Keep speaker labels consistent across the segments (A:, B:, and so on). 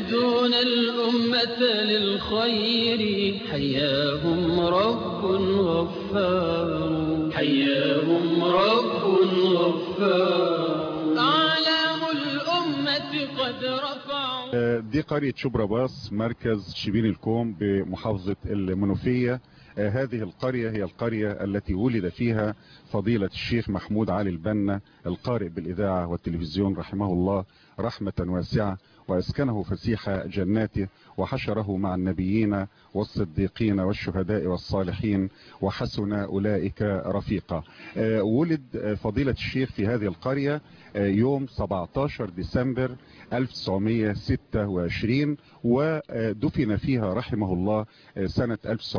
A: يهدون الأمة للخير حياهم رب غفار حياهم رب غفار أعلام الأمة قد رفعوا
B: دي قرية شبرا باص مركز شبين الكوم بمحافظة المنوفية هذه القرية هي القرية التي ولد فيها فضيلة الشيخ محمود علي البنا القارئ بالإذاعة والتلفزيون رحمه الله رحمة واسعة وأسكنه فسيح جناته وحشره مع النبيين والصديقين والشهداء والصالحين وحسن أولئك رفيقا ولد فضيلة الشيخ في هذه القرية يوم 17 ديسمبر 1926 ودفن فيها رحمه الله سنة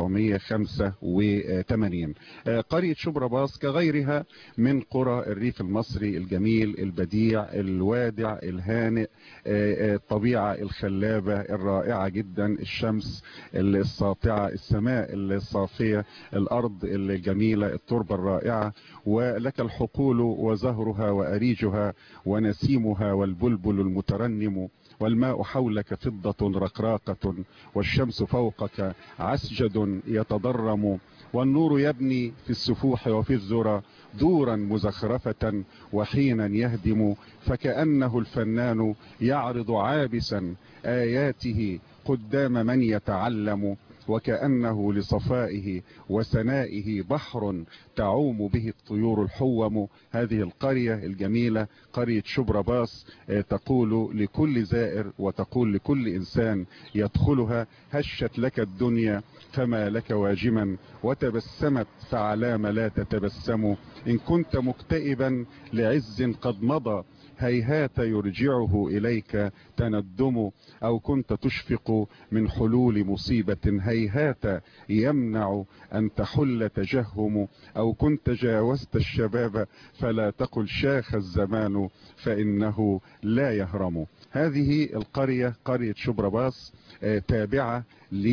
B: 1985 قرية شبرا باص كغيرها من قرى الريف المصري الجميل البديع الوادع الهانئ الطبيعة الخلابة الرائعة جدا الشمس الساطعة السماء الصافية الأرض الجميلة التربة الرائعة ولك الحقول وزهرها وأريجها ونسيمها والبلبل المترنم والماء حولك فضة رقراقة والشمس فوقك عسجد يتضرم والنور يبني في السفوح وفي الذرى دورا مزخرفة وحينا يهدم فكأنه الفنان يعرض عابسا آياته قدام من يتعلم وكأنه لصفائه وسنائه بحر تعوم به الطيور الحوم هذه القرية الجميلة قرية شبرا باص تقول لكل زائر وتقول لكل إنسان يدخلها هشت لك الدنيا فما لك واجما وتبسمت فعلام لا تتبسم إن كنت مكتئبا لعز قد مضى هيهات يرجعه إليك تندم أو كنت تشفق من حلول مصيبة هيهات يمنع أن تحل تجهم أو كنت جاوزت الشباب فلا تقل شاخ الزمان فإنه لا يهرم هذه القرية قرية شبرباص تابعة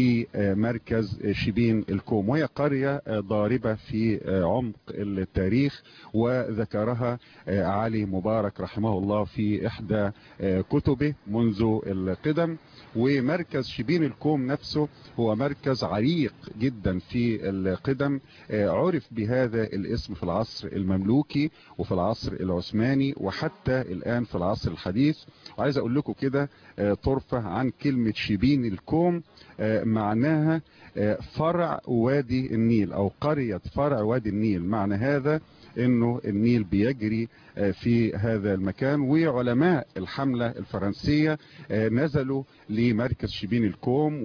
B: لمركز شبين الكوم وهي قرية ضاربة في عمق التاريخ وذكرها علي مبارك رحمه الله في إحدى كتبه منذ القدم ومركز شبين الكوم نفسه هو مركز عريق جدا في القدم عرف بهذا الاسم في العصر المملوكي وفي العصر العثماني وحتى الآن في العصر الحديث وعايز أقول لكم كده طرفة عن كلمة شبين الكوم معناها فرع وادي النيل او قرية فرع وادي النيل معنى هذا انه النيل بيجري في هذا المكان وعلماء الحملة الفرنسية نزلوا لمركز شبين الكوم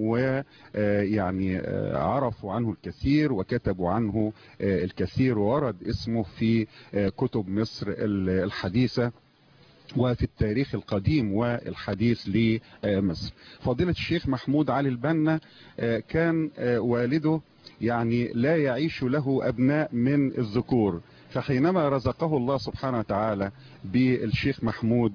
B: ويعني عرفوا عنه الكثير وكتبوا عنه الكثير وورد اسمه في كتب مصر الحديثة وفي التاريخ القديم والحديث لمصر فضيلة الشيخ محمود علي البنا كان والده يعني لا يعيش له أبناء من الذكور فحينما رزقه الله سبحانه وتعالى بالشيخ محمود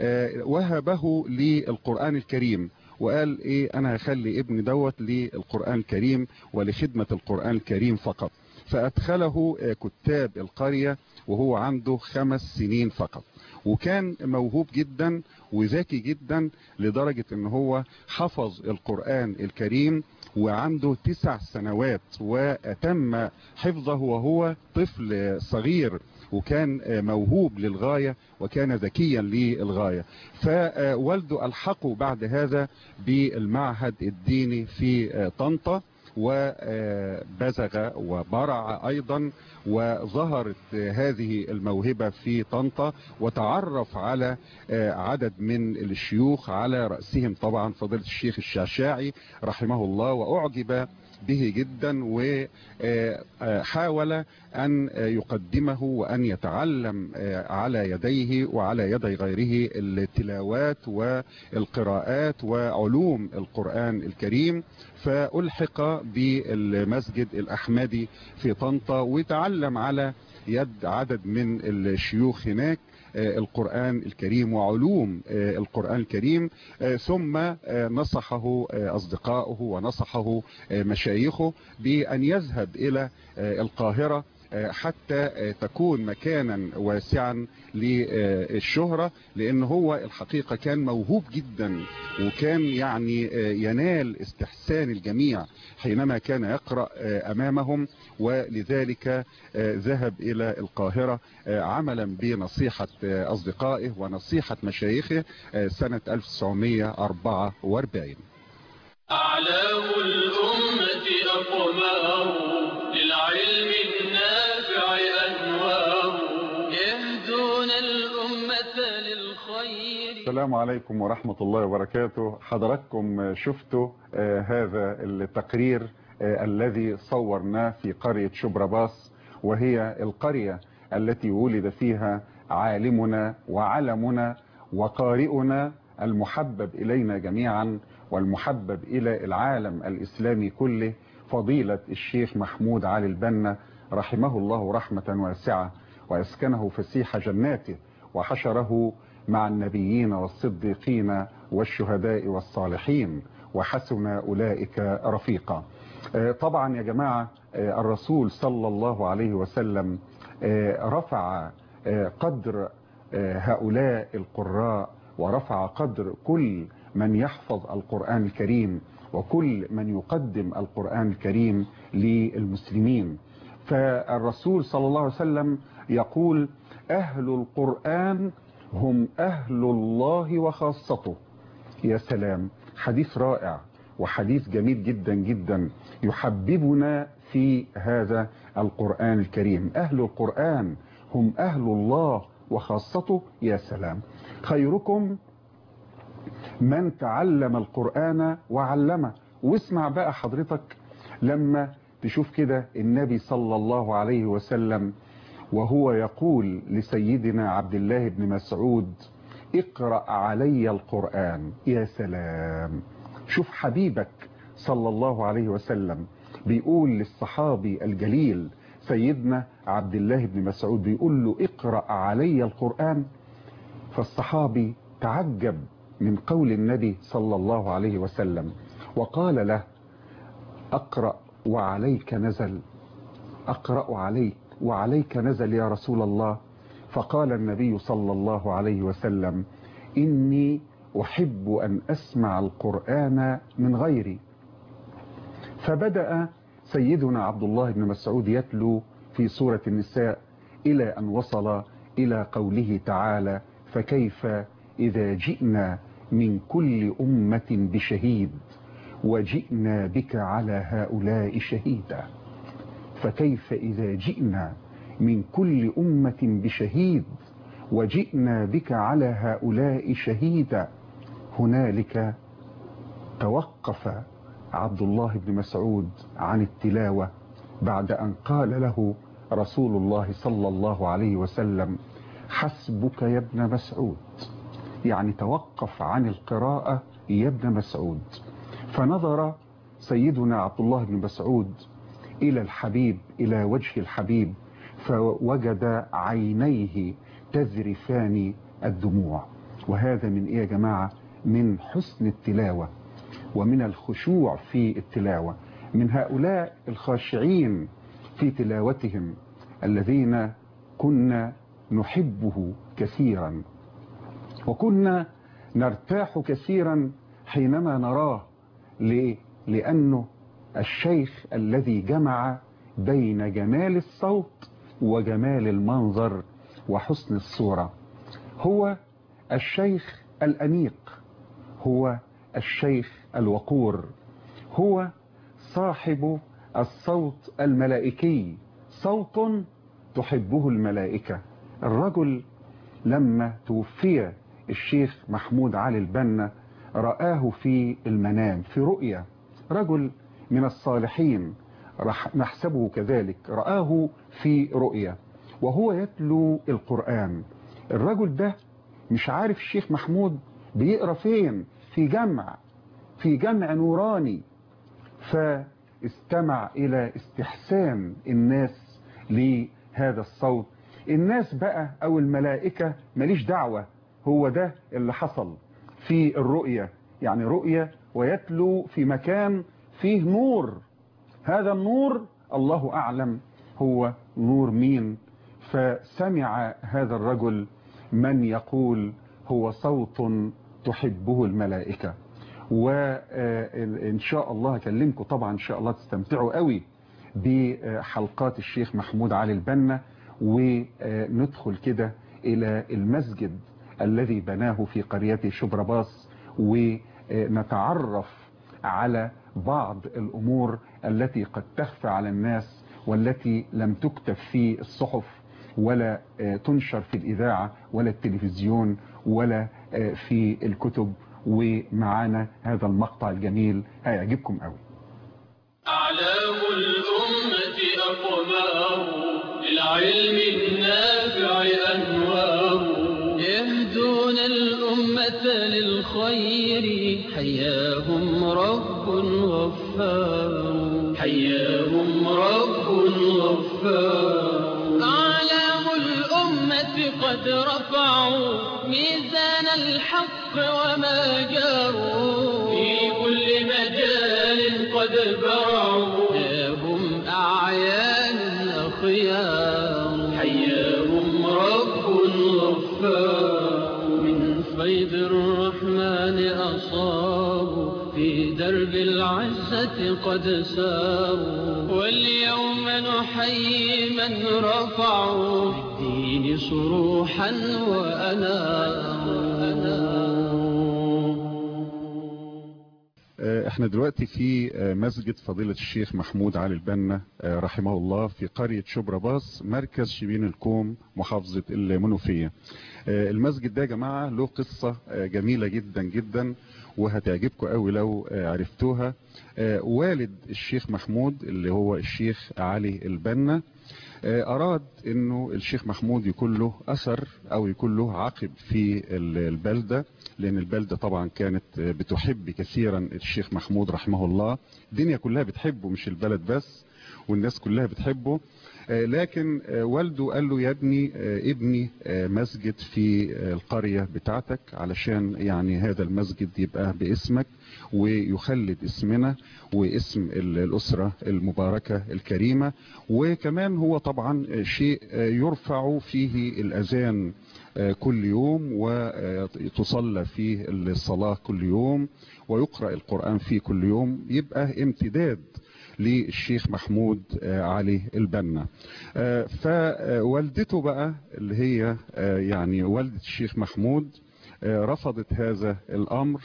B: وهبه للقرآن الكريم وقال ايه انا هخلي ابني دوت للقرآن الكريم ولخدمة القرآن الكريم فقط فادخله كتاب القرية وهو عنده خمس سنين فقط وكان موهوب جدا وذكي جدا لدرجة ان هو حفظ القرآن الكريم وعنده تسع سنوات واتم حفظه وهو طفل صغير وكان موهوب للغاية وكان ذكيا للغاية فوالده ألحقه بعد هذا بالمعهد الديني في طنطا وبزغ وبرع ايضا وظهرت هذه الموهبة في طنطا وتعرف على عدد من الشيوخ على رأسهم طبعا فضيلة الشيخ الشعشاعي رحمه الله واعجب به جدا وحاول أن يقدمه وأن يتعلم على يديه وعلى يدي غيره التلاوات والقراءات وعلوم القرآن الكريم فألحق بالمسجد الأحمدي في طنطا وتعلم على يد عدد من الشيوخ هناك القرآن الكريم وعلوم القرآن الكريم ثم نصحه أصدقائه ونصحه مشايخه بأن يذهب إلى القاهرة حتى تكون مكانا واسعا للشهرة لان هو الحقيقة كان موهوب جدا وكان يعني ينال استحسان الجميع حينما كان يقرأ امامهم ولذلك ذهب الى القاهرة عملا بنصيحة اصدقائه ونصيحة مشايخه سنة 1944
A: أعلام الأمة أقمار للعلم النافع أنوار يهدون الأمة للخير
B: السلام عليكم ورحمة الله وبركاته حضراتكم شفتوا آه هذا التقرير آه الذي صورناه في قرية شبرباص وهي القرية التي ولد فيها عالمنا وعلمنا وقارئنا المحبب إلينا جميعا والمحبب إلى العالم الإسلامي كله فضيلة الشيخ محمود علي البنا رحمه الله رحمة واسعة ويسكنه فسيح جناته وحشره مع النبيين والصديقين والشهداء والصالحين وحسن أولئك رفيقا طبعا يا جماعة الرسول صلى الله عليه وسلم رفع قدر هؤلاء القراء ورفع قدر كل من يحفظ القرآن الكريم وكل من يقدم القرآن الكريم للمسلمين فالرسول صلى الله عليه وسلم يقول أهل القرآن هم أهل الله وخاصته يا سلام حديث رائع وحديث جميل جدا جدا يحببنا في هذا القرآن الكريم أهل القرآن هم أهل الله وخاصته يا سلام خيركم من تعلم القرآن وعلمه واسمع بقى حضرتك لما تشوف كده النبي صلى الله عليه وسلم وهو يقول لسيدنا عبد الله بن مسعود اقرأ علي القرآن يا سلام شوف حبيبك صلى الله عليه وسلم بيقول للصحابي الجليل سيدنا عبد الله بن مسعود بيقول له اقرأ علي القرآن فالصحابي تعجب من قول النبي صلى الله عليه وسلم وقال له أقرأ وعليك نزل أقرأ عليك وعليك نزل يا رسول الله فقال النبي صلى الله عليه وسلم إني أحب أن أسمع القرآن من غيري فبدأ سيدنا عبد الله بن مسعود يتلو في سورة النساء إلى أن وصل إلى قوله تعالى فكيف إذا جئنا من كل أمة بشهيد وجئنا بك على هؤلاء شهيدا فكيف إذا جئنا من كل أمة بشهيد وجئنا بك على هؤلاء شهيدا هنالك توقف عبد الله بن مسعود عن التلاوة بعد أن قال له رسول الله صلى الله عليه وسلم حسبك يا ابن مسعود يعني توقف عن القراءة يا ابن مسعود فنظر سيدنا عبد الله بن مسعود إلى الحبيب إلى وجه الحبيب فوجد عينيه تذرفان الدموع وهذا من إيه يا جماعة من حسن التلاوة ومن الخشوع في التلاوة من هؤلاء الخاشعين في تلاوتهم الذين كنا نحبه كثيرا وكنا نرتاح كثيرا حينما نراه ليه؟ لأنه الشيخ الذي جمع بين جمال الصوت وجمال المنظر وحسن الصورة هو الشيخ الأنيق هو الشيخ الوقور هو صاحب الصوت الملائكي صوت تحبه الملائكة الرجل لما توفي الشيخ محمود علي البنا رآه في المنام في رؤيا رجل من الصالحين رح نحسبه كذلك رآه في رؤيا وهو يتلو القرآن الرجل ده مش عارف الشيخ محمود بيقرأ فين في جمع في جمع نوراني فاستمع إلى استحسان الناس لهذا الصوت الناس بقى أو الملائكة ماليش دعوة هو ده اللي حصل في الرؤية يعني رؤية ويتلو في مكان فيه نور هذا النور الله أعلم هو نور مين فسمع هذا الرجل من يقول هو صوت تحبه الملائكة وإن شاء الله أكلمكم طبعا إن شاء الله تستمتعوا قوي بحلقات الشيخ محمود علي البنا وندخل كده إلى المسجد الذي بناه في قرية شبرباص ونتعرف على بعض الأمور التي قد تخفى على الناس والتي لم تكتب في الصحف ولا تنشر في الإذاعة ولا التلفزيون ولا في الكتب ومعانا هذا المقطع الجميل هيعجبكم قوي
A: أعلام الأمة أقمار للعلم النافع أنوار يهدون الأمة للخير حياهم رب غفار حياهم رب غفار أعلام الأمة قد رفعوا ميزان الحق وما جاروا في كل مجال قد برعوا هم أعيان أخيار حياهم رب غفار من فيض الرحمن أصابوا في درب العزة قد ساروا واليوم نحيي من رفعوا الدين صروحا وأناروا
B: احنا دلوقتي في مسجد فضيلة الشيخ محمود علي البنا رحمه الله في قرية شبرباص مركز شبين الكوم محافظة المنوفية المسجد ده يا جماعة له قصة جميلة جدا جدا وهتعجبكم قوي لو عرفتوها والد الشيخ محمود اللي هو الشيخ علي البنا أراد أنه الشيخ محمود يكون له أثر أو يكون له عقب في البلدة لأن البلدة طبعا كانت بتحب كثيرا الشيخ محمود رحمه الله الدنيا كلها بتحبه مش البلد بس والناس كلها بتحبه لكن والده قال له يا ابني ابني مسجد في القرية بتاعتك علشان يعني هذا المسجد يبقى باسمك ويخلد اسمنا واسم الأسرة المباركة الكريمة وكمان هو طبعا شيء يرفع فيه الأذان كل يوم وتصلى فيه الصلاة كل يوم ويقرأ القرآن فيه كل يوم يبقى امتداد للشيخ محمود علي البنا فوالدته بقى اللي هي يعني والدة الشيخ محمود رفضت هذا الامر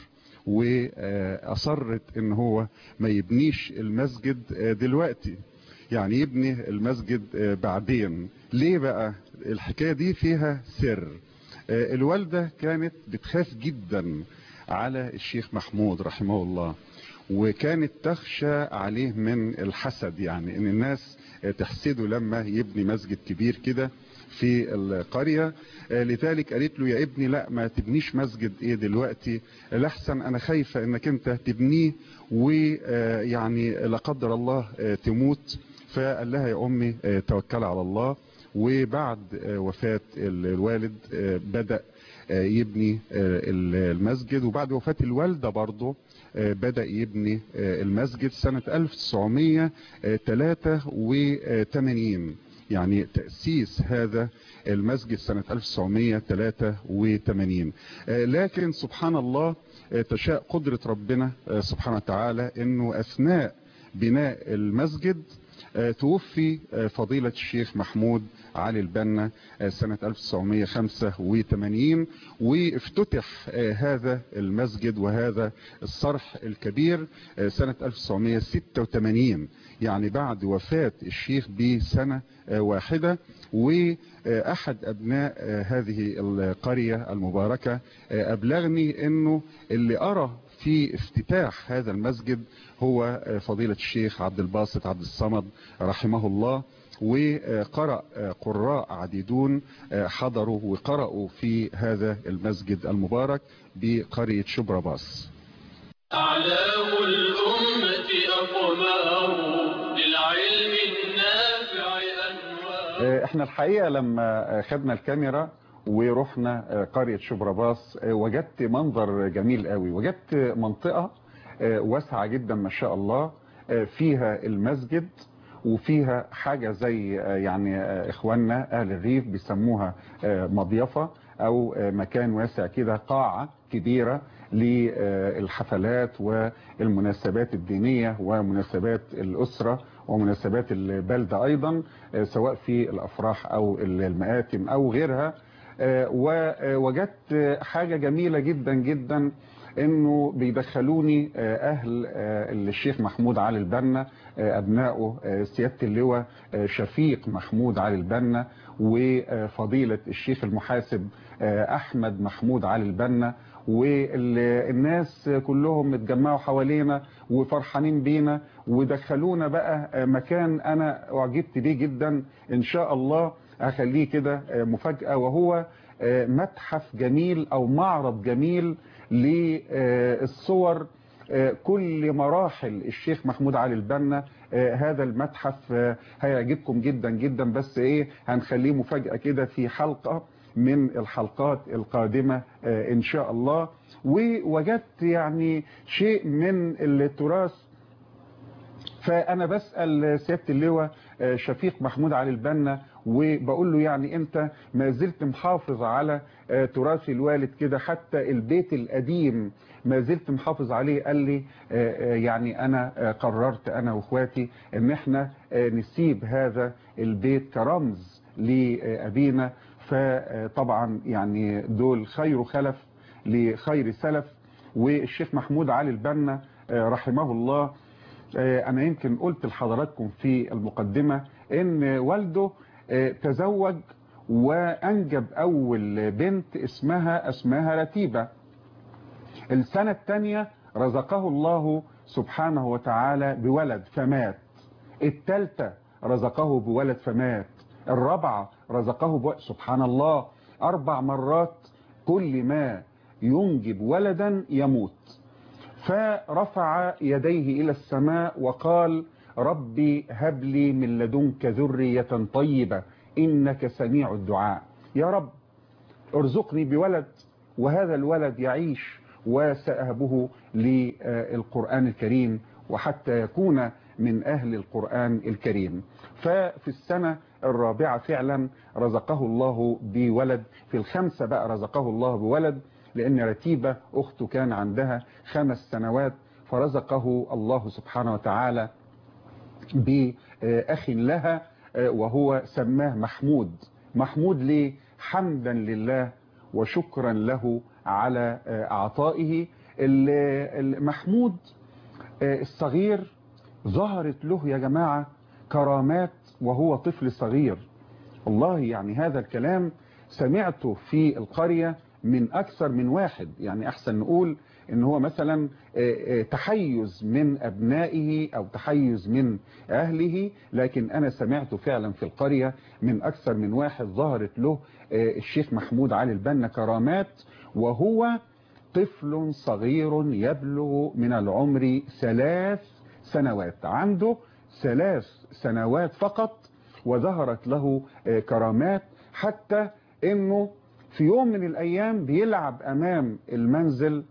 B: واصرت ان هو ما يبنيش المسجد دلوقتي يعني يبني المسجد بعدين ليه بقى الحكاية دي فيها سر الوالدة كانت بتخاف جدا على الشيخ محمود رحمه الله وكانت تخشى عليه من الحسد يعني ان الناس تحسده لما يبني مسجد كبير كده في القرية لذلك قالت له يا ابني لا ما تبنيش مسجد ايه دلوقتي لحسن انا خايفة انك انت تبنيه ويعني لا قدر الله تموت فقال لها يا امي توكل على الله وبعد وفاة الوالد بدأ يبني المسجد وبعد وفاة الوالدة برضه بدأ يبني المسجد سنة 1983 يعني تأسيس هذا المسجد سنة 1983 لكن سبحان الله تشاء قدرة ربنا سبحانه وتعالى انه اثناء بناء المسجد توفي فضيلة الشيخ محمود علي البنا سنة 1985 وافتتح هذا المسجد وهذا الصرح الكبير سنة 1986 يعني بعد وفاة الشيخ بسنة واحدة وأحد أبناء هذه القرية المباركة أبلغني أنه اللي أرى في افتتاح هذا المسجد هو فضيلة الشيخ عبد الباسط عبد الصمد رحمه الله وقرأ قراء عديدون حضروا وقرأوا في هذا المسجد المبارك بقرية شبرباص
A: أعلام الأمة أقمار للعلم النافع أنوار
B: احنا الحقيقة لما خدنا الكاميرا ورحنا قرية شبرباص وجدت منظر جميل قوي وجدت منطقة واسعة جدا ما شاء الله فيها المسجد وفيها حاجة زي يعني إخواننا أهل الريف بيسموها مضيفة أو مكان واسع كده قاعة كبيرة للحفلات والمناسبات الدينية ومناسبات الأسرة ومناسبات البلدة أيضا سواء في الأفراح أو المآتم أو غيرها ووجدت حاجة جميلة جدا جدا انه بيدخلوني اهل الشيخ محمود علي البنا ابنائه سيادة اللواء شفيق محمود علي البنا وفضيلة الشيخ المحاسب احمد محمود علي البنا والناس كلهم متجمعوا حوالينا وفرحانين بينا ودخلونا بقى مكان انا اعجبت بيه جدا ان شاء الله اخليه كده مفاجأة وهو متحف جميل او معرض جميل للصور كل مراحل الشيخ محمود علي البنا هذا المتحف هيعجبكم جدا جدا بس ايه هنخليه مفاجأة كده في حلقة من الحلقات القادمة ان شاء الله ووجدت يعني شيء من التراث فانا بسأل سيادة اللواء شفيق محمود علي البنا وبقول له يعني انت ما زلت محافظ على تراث الوالد كده حتى البيت القديم ما زلت محافظ عليه قال لي يعني انا قررت انا واخواتي ان احنا نسيب هذا البيت كرمز لابينا فطبعا يعني دول خير خلف لخير سلف والشيخ محمود علي البنا رحمه الله انا يمكن قلت لحضراتكم في المقدمة ان والده تزوج وانجب اول بنت اسمها اسمها رتيبة السنة الثانية رزقه الله سبحانه وتعالى بولد فمات الثالثة رزقه بولد فمات الرابعة رزقه بولد سبحان الله اربع مرات كل ما ينجب ولدا يموت فرفع يديه إلى السماء وقال ربي هب لي من لدنك ذرية طيبة إنك سميع الدعاء يا رب ارزقني بولد وهذا الولد يعيش وسأهبه للقرآن الكريم وحتى يكون من أهل القرآن الكريم ففي السنة الرابعة فعلا رزقه الله بولد في الخمسة بقى رزقه الله بولد لأن رتيبة أخته كان عندها خمس سنوات فرزقه الله سبحانه وتعالى بأخ لها وهو سماه محمود محمود ليه حمدا لله وشكرا له على أعطائه محمود الصغير ظهرت له يا جماعة كرامات وهو طفل صغير والله يعني هذا الكلام سمعته في القرية من أكثر من واحد يعني أحسن نقول ان هو مثلا تحيز من أبنائه أو تحيز من أهله لكن أنا سمعت فعلا في القرية من أكثر من واحد ظهرت له الشيخ محمود علي البنا كرامات وهو طفل صغير يبلغ من العمر ثلاث سنوات عنده ثلاث سنوات فقط وظهرت له كرامات حتى انه في يوم من الايام بيلعب امام المنزل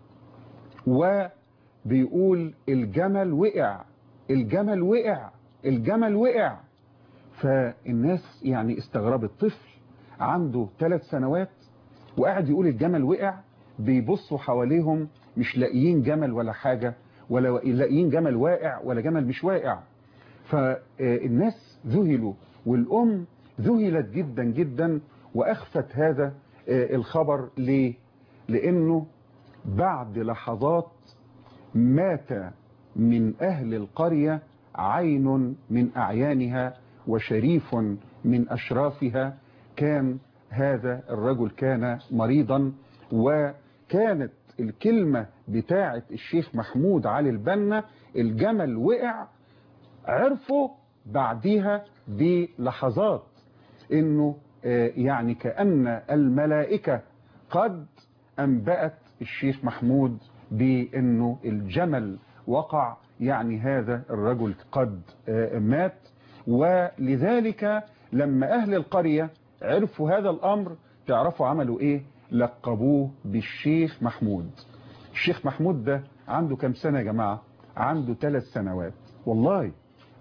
B: وبيقول الجمل وقع الجمل وقع الجمل وقع فالناس يعني استغربت طفل عنده ثلاث سنوات وقاعد يقول الجمل وقع بيبصوا حواليهم مش لاقيين جمل ولا حاجة ولا لاقيين جمل واقع ولا جمل مش واقع فالناس ذهلوا والأم ذهلت جدا جدا وأخفت هذا الخبر ليه لأنه بعد لحظات مات من أهل القرية عين من أعيانها وشريف من أشرافها كان هذا الرجل كان مريضا وكانت الكلمة بتاعة الشيخ محمود علي البنا الجمل وقع عرفوا بعديها بلحظات انه يعني كأن الملائكة قد أنبأت الشيخ محمود بأنه الجمل وقع يعني هذا الرجل قد مات ولذلك لما أهل القرية عرفوا هذا الأمر تعرفوا عملوا إيه لقبوه بالشيخ محمود الشيخ محمود ده عنده كم سنة يا جماعة عنده ثلاث سنوات والله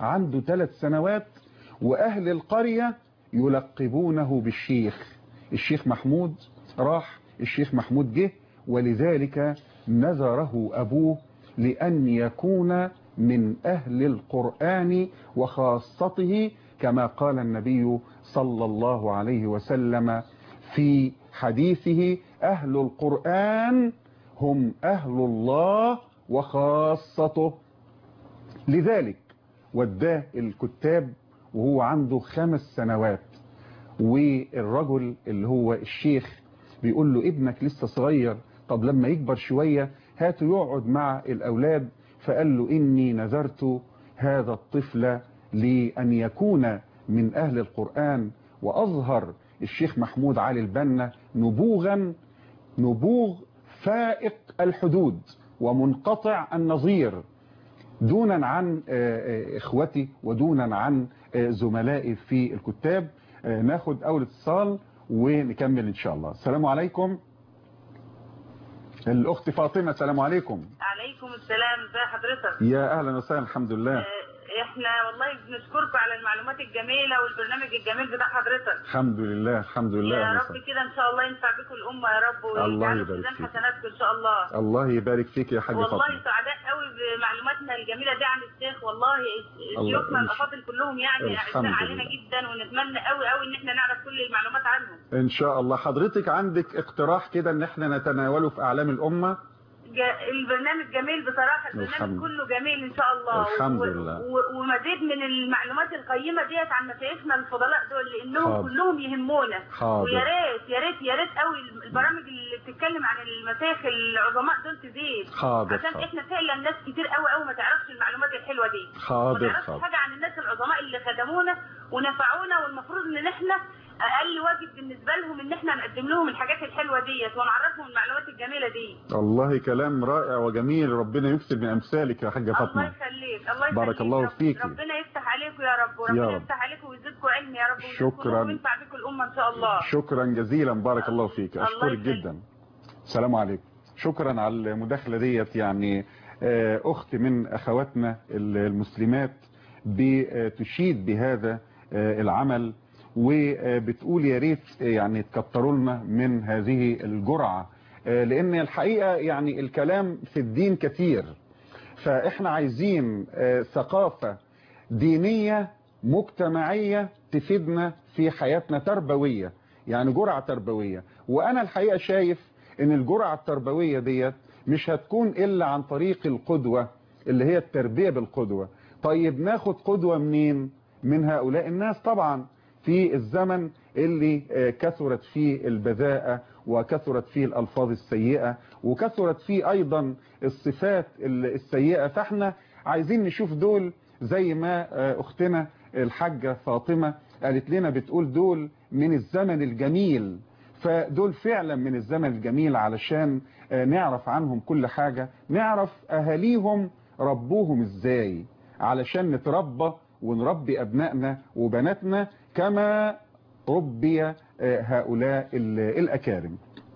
B: عنده ثلاث سنوات وأهل القرية يلقبونه بالشيخ الشيخ محمود راح الشيخ محمود جه ولذلك نذره أبوه لأن يكون من أهل القرآن وخاصته كما قال النبي صلى الله عليه وسلم في حديثه أهل القرآن هم أهل الله وخاصته لذلك وداه الكتاب وهو عنده خمس سنوات والرجل اللي هو الشيخ بيقول له ابنك لسه صغير طب لما يكبر شوية هاته يقعد مع الأولاد فقال له إني نذرت هذا الطفل لأن يكون من أهل القرآن وأظهر الشيخ محمود علي البنا نبوغا نبوغ فائق الحدود ومنقطع النظير دونا عن اخوتي ودونا عن زملائي في الكتاب ناخد اول اتصال ونكمل ان شاء الله السلام عليكم الاخت فاطمه السلام عليكم
C: عليكم السلام ازي حضرتك
B: يا اهلا وسهلا الحمد لله
C: احنا والله بنشكركم على المعلومات الجميله والبرنامج الجميل بتاع حضرتك
B: الحمد لله الحمد لله
C: يا
B: أهلا
C: رب
B: وسهلا.
C: كده ان شاء الله ينفع بكم الامه يا رب
B: الله
C: ويجعله
B: يبارك
C: في ميزان
B: فيك.
C: حسناتكم ان شاء الله
B: الله يبارك فيك يا حاجه
C: والله
B: فاطمه
C: سعداء قوي بمعلوماتنا الجميله دي عن الشيخ والله
B: الله-
C: شيوخنا الافاضل كلهم يعني
B: الحمد
C: اعزاء علينا
B: لله.
C: جدا ونتمنى قوي قوي ان احنا نعرف كل المعلومات عنهم
B: ان شاء الله حضرتك عندك اقتراح كده ان احنا نتناوله في اعلام الامه
C: ج- البرنامج جميل بصراحة
B: الحمد.
C: البرنامج كله جميل إن شاء الله
B: الحمد
C: و-
B: لله.
C: و- ومزيد من المعلومات القيمة ديت عن مشايخنا الفضلاء دول لأنهم
B: حاضر.
C: كلهم يهمونا
B: حاضر.
C: ويا ريت يا ريت يا ريت قوي البرامج اللي بتتكلم عن المشايخ العظماء دول تزيد
B: حاضر،
C: عشان
B: حاضر.
C: احنا فعلا ناس كتير قوي قوي ما تعرفش المعلومات الحلوة دي
B: حاضر،
C: ما تعرفش
B: حاضر.
C: حاجة عن الناس العظماء اللي خدمونا ونفعونا والمفروض ان احنا اقل واجب بالنسبة لهم ان احنا نقدم لهم الحاجات الحلوة ديت ونعرفهم المعلومات الجميلة دي
B: والله كلام رائع وجميل ربنا يكسب من امثالك يا حاجه
C: الله
B: فاطمه
C: يخليك الله يخليك
B: بارك الله
C: رب-
B: فيكي.
C: ربنا يفتح عليكم يا رب وربنا
B: يا رب.
C: يفتح عليكم ويزيدكم علم يا رب ويزيدكم
B: شكراً.
C: نور وينفع بكم الامه ان شاء الله
B: شكرا جزيلا بارك الله فيك
C: الله
B: اشكرك
C: يخليك.
B: جدا السلام عليكم شكرا على المداخله ديت يعني آه، اخت من اخواتنا المسلمات بتشيد بهذا آه، العمل وبتقول يا ريت يعني تكتروا لنا من هذه الجرعه آه، لان الحقيقه يعني الكلام في الدين كثير فاحنا عايزين آه، ثقافه دينيه مجتمعيه تفيدنا في حياتنا تربويه يعني جرعه تربويه وانا الحقيقه شايف ان الجرعه التربويه ديت مش هتكون الا عن طريق القدوه اللي هي التربيه بالقدوه طيب ناخد قدوه منين من هؤلاء الناس طبعا في الزمن اللي آه، كثرت فيه البذاءة وكثرت فيه الألفاظ السيئة وكثرت فيه أيضا الصفات ال- السيئة فاحنا عايزين نشوف دول زي ما آه، أختنا الحاجة فاطمة قالت لنا بتقول دول من الزمن الجميل فدول فعلا من الزمن الجميل علشان آه، نعرف عنهم كل حاجة نعرف أهاليهم ربوهم ازاي علشان نتربى ونربي أبنائنا وبناتنا كما ربي آه، هؤلاء ال- الأكارم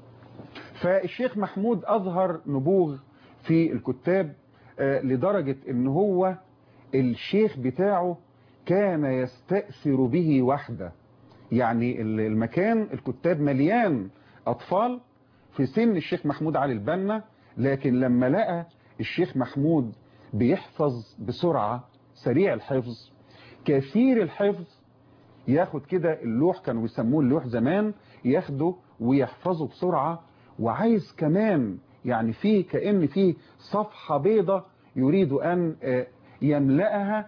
B: فالشيخ محمود أظهر نبوغ في الكتاب آه، لدرجة ان هو الشيخ بتاعه كان يستأثر به وحده يعني ال- المكان الكتاب مليان أطفال في سن الشيخ محمود علي البنا لكن لما لقى الشيخ محمود بيحفظ بسرعة سريع الحفظ كثير الحفظ ياخد كده اللوح كانوا بيسموه اللوح زمان ياخده ويحفظه بسرعة وعايز كمان يعني فيه كأن فيه صفحة بيضة يريد أن آه، يملأها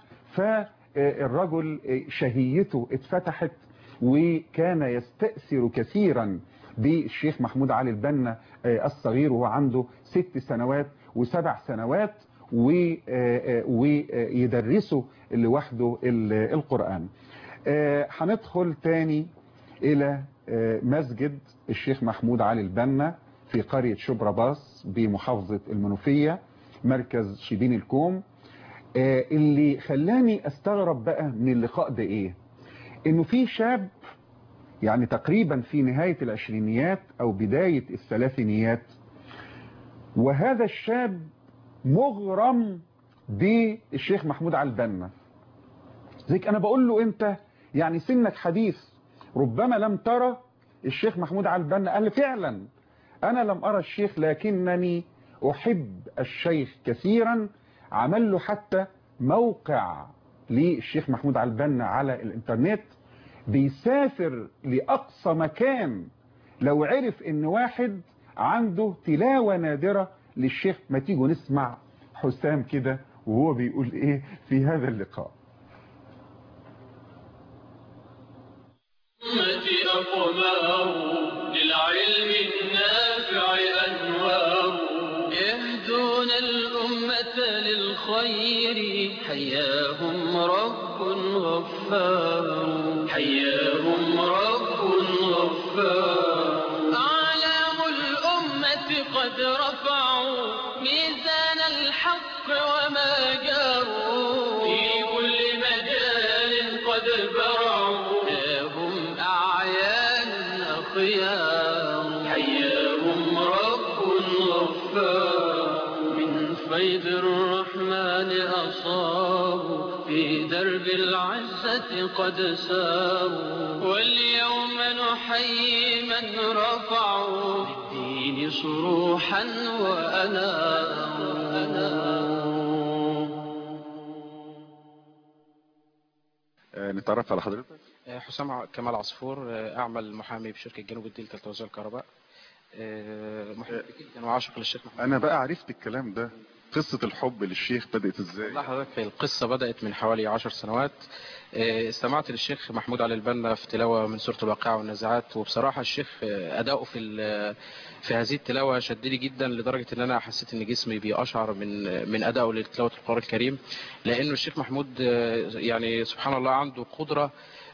B: فالرجل آه، شهيته اتفتحت وكان يستأثر كثيرا بالشيخ محمود علي البنا آه، الصغير وهو عنده ست سنوات وسبع سنوات و- آه، آه، ويدرسه لوحده ال- القرآن آه، هندخل تاني إلى آه، مسجد الشيخ محمود علي البنا في قرية شبرا باص بمحافظة المنوفية مركز شبين الكوم آه، اللي خلاني استغرب بقى من اللقاء ده ايه انه في شاب يعني تقريبا في نهاية العشرينيات او بداية الثلاثينيات وهذا الشاب مغرم بالشيخ محمود علي البنا زيك انا بقول له انت يعني سنك حديث ربما لم ترى الشيخ محمود علي البنا قال لي فعلا انا لم ارى الشيخ لكنني احب الشيخ كثيرا عمل له حتى موقع للشيخ محمود علي البنا على الانترنت بيسافر لاقصى مكان لو عرف ان واحد عنده تلاوة نادرة للشيخ ما تيجوا نسمع حسام كده وهو بيقول ايه في هذا اللقاء
A: أمتي أقمار للعلم النافع أنوار يهدون الأمة للخير حياهم رب غفار حياهم رب غفار أعلام الأمة قد رفعوا ميزان الحق وما جاروا في كل مجال قد برعوا هم أعيان أخيار حياهم رب غفار من فيض الرحمن أصابوا في درب العزة قد ساروا واليوم نحيي من رفعوا للدين صروحا وأناروا
B: آه، نتعرف على حضرتك
D: حسام كمال عصفور أعمل محامي بشركة جنوب الدلتا لتوزيع الكهرباء محب جدا وعاشق للشيخ محمد
B: انا بقى عرفت الكلام ده قصة الحب للشيخ بدأت ازاي
D: والله حضرتك القصة بدأت من حوالي عشر سنوات آه، استمعت للشيخ محمود علي البنا في تلاوة من سورة الواقعة والنزاعات وبصراحة الشيخ آه، أداؤه في ال- في هذه التلاوة شدني جدا لدرجة إن أنا حسيت إن جسمي بيقشعر من من أدائه لتلاوة القرآن الكريم لأنه الشيخ محمود آه، يعني سبحان الله عنده قدرة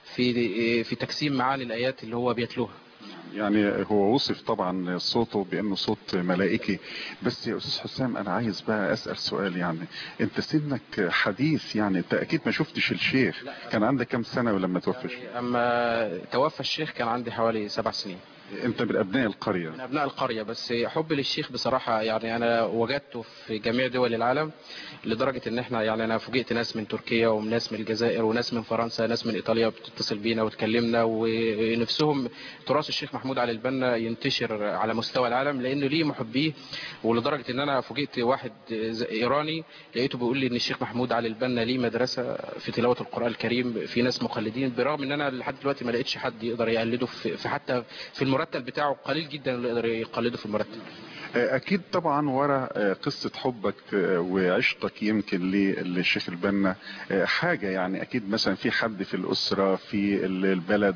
D: في في تجسيم معاني الآيات اللي هو بيتلوها
B: يعني هو وصف طبعا صوته بانه صوت ملائكي بس يا استاذ حسام انا عايز بقى اسال سؤال يعني انت سنك حديث يعني انت اكيد ما شفتش الشيخ كان عندك كام سنه ولما توفى الشيخ؟
D: أما توفى الشيخ كان عندي حوالي سبع سنين
B: انت من ابناء القريه
D: من أبناء القرية بس حبي للشيخ بصراحة يعني أنا وجدته في جميع دول العالم لدرجة إن إحنا يعني أنا فوجئت ناس من تركيا وناس من الجزائر وناس من فرنسا ناس من إيطاليا بتتصل بينا وتكلمنا ونفسهم تراث الشيخ محمود علي البنا ينتشر على مستوى العالم لأنه ليه محبيه ولدرجة إن أنا فوجئت واحد إيراني لقيته بيقول لي إن الشيخ محمود علي البنا ليه مدرسة في تلاوة القرآن الكريم في ناس مقلدين برغم إن أنا لحد دلوقتي ما لقيتش حد يقدر يقلده في في حتى في المرتب بتاعه قليل جدا اللي يقدر يقلده في المرتب
B: اكيد طبعا ورا قصة حبك وعشقك يمكن للشيخ البنا حاجة يعني اكيد مثلا في حد في الاسرة في البلد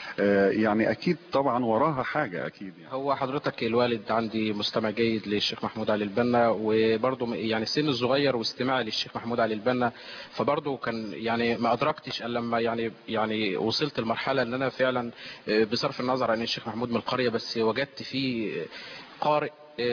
B: يعني اكيد طبعا وراها حاجة اكيد يعني.
D: هو حضرتك الوالد عندي مستمع جيد للشيخ محمود علي البنا وبرضه يعني السن الصغير واستماعي للشيخ محمود علي البنا فبرضه كان يعني ما ادركتش الا لما يعني يعني وصلت لمرحله ان انا فعلا بصرف النظر عن الشيخ محمود من القريه بس وجدت فيه قارئ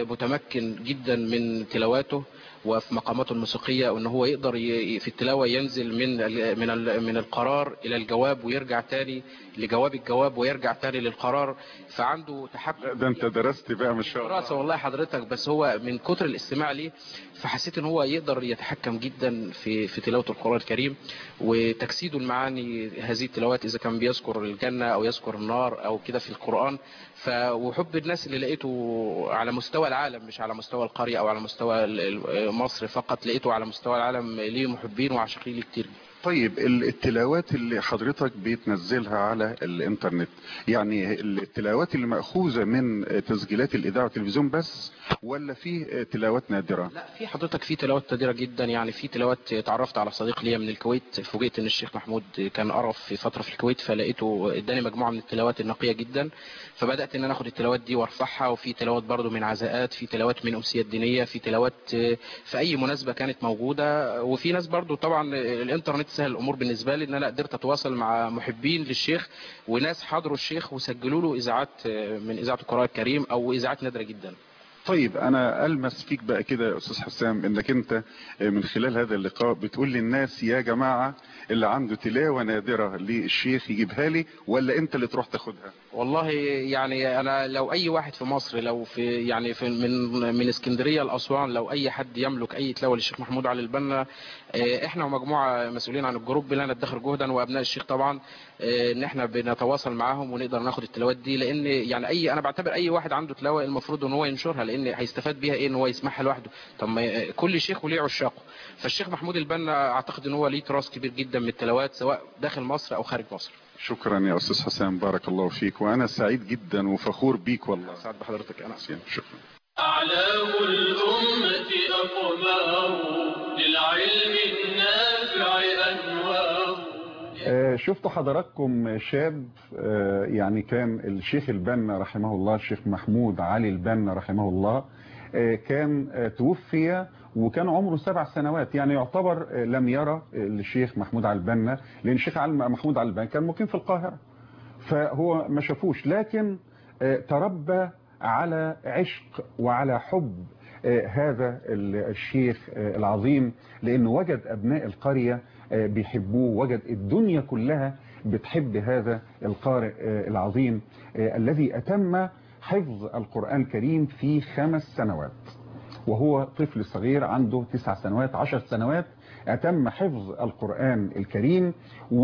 D: متمكن جدا من تلاواته وفي مقاماته الموسيقية وان هو يقدر ي- في التلاوة ينزل من ال- من ال- من القرار الى الجواب ويرجع تاني لجواب الجواب ويرجع تاني للقرار فعنده تحكم
B: ده انت درست بقى ما شاء الله
D: دراسة والله حضرتك بس هو من كتر الاستماع ليه فحسيت ان هو يقدر يتحكم جدا في في تلاوة القرآن الكريم وتجسيده المعاني هذه التلاوات اذا كان بيذكر الجنة او يذكر النار او كده في القرآن ف وحب الناس اللي لقيته على مستوى العالم مش على مستوى القرية او على مستوى ال- ال- مصر فقط لقيته على مستوى العالم ليه محبين وعاشقين ليه كتير
B: طيب ال- التلاوات اللي حضرتك بتنزلها على الانترنت يعني التلاوات اللي مأخوذة من تسجيلات الاذاعة والتلفزيون بس ولا في تلاوات نادرة
D: لا في حضرتك في تلاوات نادرة جدا يعني في تلاوات اتعرفت على صديق ليا من الكويت فوجئت ان الشيخ محمود كان قرف في فترة في الكويت فلقيته اداني مجموعة من التلاوات النقية جدا فبدأت ان انا اخد التلاوات دي وارفعها وفي تلاوات برضو من عزاءات في تلاوات من امسيات دينية في تلاوات في اي مناسبة كانت موجودة وفي ناس برضو طبعا الانترنت سهل الامور بالنسبة لي ان انا قدرت اتواصل مع محبين للشيخ وناس حضروا الشيخ وسجلوا له اذاعات من اذاعة القرآن الكريم او اذاعات نادرة جدا
B: طيب انا المس فيك بقى كده يا استاذ حسام انك انت من خلال هذا اللقاء بتقول للناس يا جماعة اللي عنده تلاوة نادرة للشيخ يجيبها لي ولا انت اللي تروح تاخدها
D: والله يعني انا لو اي واحد في مصر لو في يعني في من من اسكندريه لاسوان لو اي حد يملك اي تلاوه للشيخ محمود علي البنا آه، احنا ومجموعه مسؤولين عن الجروب لا ندخر جهدا وابناء الشيخ طبعا آه، ان احنا بنتواصل معاهم ونقدر ناخد التلاوات دي لان يعني اي انا بعتبر اي واحد عنده تلاوه المفروض ان هو ينشرها لان هيستفاد بيها ايه ان هو يسمعها لوحده طب ما كل شيخ وليه عشاقه فالشيخ محمود البنا اعتقد ان هو ليه تراث كبير جدا من التلاوات سواء داخل مصر او خارج مصر
B: شكرا يا استاذ حسام بارك الله فيك وانا سعيد جدا وفخور بيك والله
D: سعد بحضرتك انا
B: شكرا
A: أعلام الأمة أقمار للعلم النافع أنوار
B: آه، شفتوا حضراتكم شاب آه، يعني كان الشيخ البنا رحمه الله الشيخ محمود علي البنا رحمه الله آه، كان آه، توفي وكان عمره سبع سنوات يعني يعتبر آه، لم يرى الشيخ محمود علي البنا لان الشيخ علي- محمود علي البنا كان مقيم في القاهرة فهو ما شافوش لكن آه، تربى على عشق وعلى حب آه، هذا ال- الشيخ آه، العظيم لأنه وجد أبناء القرية آه، بيحبوه وجد الدنيا كلها بتحب هذا القارئ آه، العظيم آه، الذي أتم حفظ القرآن الكريم في خمس سنوات وهو طفل صغير عنده تسع سنوات عشر سنوات أتم حفظ القرآن الكريم